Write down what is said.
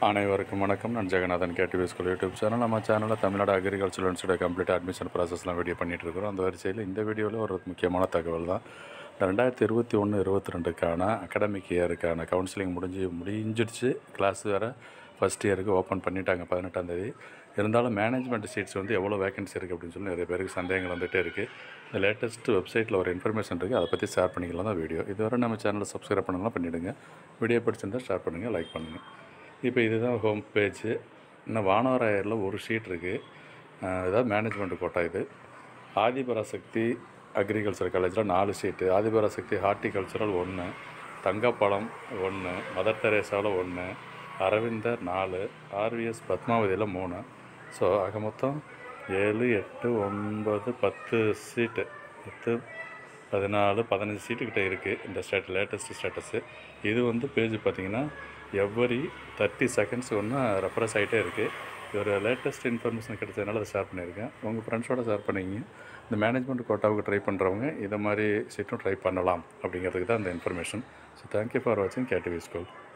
அனைவருக்கும் வணக்கம் நான் Jagannathan KTV school YouTube channel நம்ம சேனலில் Tamil Nadu agriculture university complete admission ப்ராசஸ்லாம் வீடியோ பண்ணிகிட்டு இருக்கிறோம் அந்த வரிசையில் இந்த வீடியோவில் ஒரு முக்கியமான தகவல் தான் ரெண்டாயிரத்தி இருபத்தி ஒன்று இருபத்தி ரெண்டுக்கான அகாடமிக் இயருக்கான கவுன்சிலிங் முடிஞ்சு முடிஞ்சிடுச்சு கிளாஸ் வேறு ஃபஸ்ட் இயருக்கு ஓப்பன் பண்ணிட்டாங்க பதினெட்டாம் தேதி இருந்தாலும் மேனேஜ்மெண்ட் சீட்ஸ் வந்து எவ்வளோ வேகன்சி இருக்குது அப்படின்னு சொல்லி நிறைய பேருக்கு சந்தேகங்கள் வந்துகிட்டே இருக்குது இந்த லேட்டஸ்ட் வெப்சைட்டில் ஒரு இன்ஃபர்மேஷன் இருக்குது அதை பற்றி ஷேர் பண்ணிக்கலாம் தான் வீடியோ இதுவரை நம்ம சேனலை சப்ஸ்கிரைப் பண்ணலாம் பண்ணிவிடுங்க வீடியோ பிடிச்சிருந்தால் ஷேர் பண்ணுங்கள் லைக் பண்ணுங்கள் இப்போ இதுதான் ஹோம் பேஜ் இன்னும் வானவராயரில் ஒரு ஷீட் இருக்குது இதான் மேனேஜ்மெண்ட் கோட்டா இது ஆதிபராசக்தி அக்ரிகல்ச்சர் காலேஜில் நாலு சீட்டு ஆதிபராசக்தி ஹார்ட்டிகல்ச்சரல் ஒன்று தங்கப்பழம் ஒன்று மதர் தெரேசாவில் ஒன்று அரவிந்தர் நாலு ஆர்விஎஸ் பத்மாவதியில் மூணு ஸோ ஆக மொத்தம் ஏழு எட்டு ஒன்பது பத்து சீட்டு பத்து பதினாலு பதினஞ்சு சீட்டுக்கிட்ட இருக்குது இந்த ஸ்டேட் லேட்டஸ்ட் ஸ்டேட்டஸு இது வந்து பேஜ் பார்த்தீங்கன்னா எவ்வரி தேர்ட்டி செகண்ட்ஸ் ஒன்று ரெஃபரன்ஸ் ஆகிட்டே இருக்குது இது ஒரு லேட்டஸ்ட் இன்ஃபர்மேஷன் கிடைச்சதுனால அதை ஷேர் பண்ணியிருக்கேன் உங்கள் ஃப்ரெண்ட்ஸோட ஷேர் பண்ணிக்கிங்க இந்த மேனேஜ்மெண்ட் கோட்டாவுக்கு ட்ரை பண்ணுறவங்க இதை மாதிரி சீட்டும் ட்ரை பண்ணலாம் அப்படிங்கிறதுக்கு தான் இந்த இன்ஃபர்மேஷன் ஸோ தேங்க்யூ ஃபார் வாட்சிங் கேடிவி ஸ்கூல்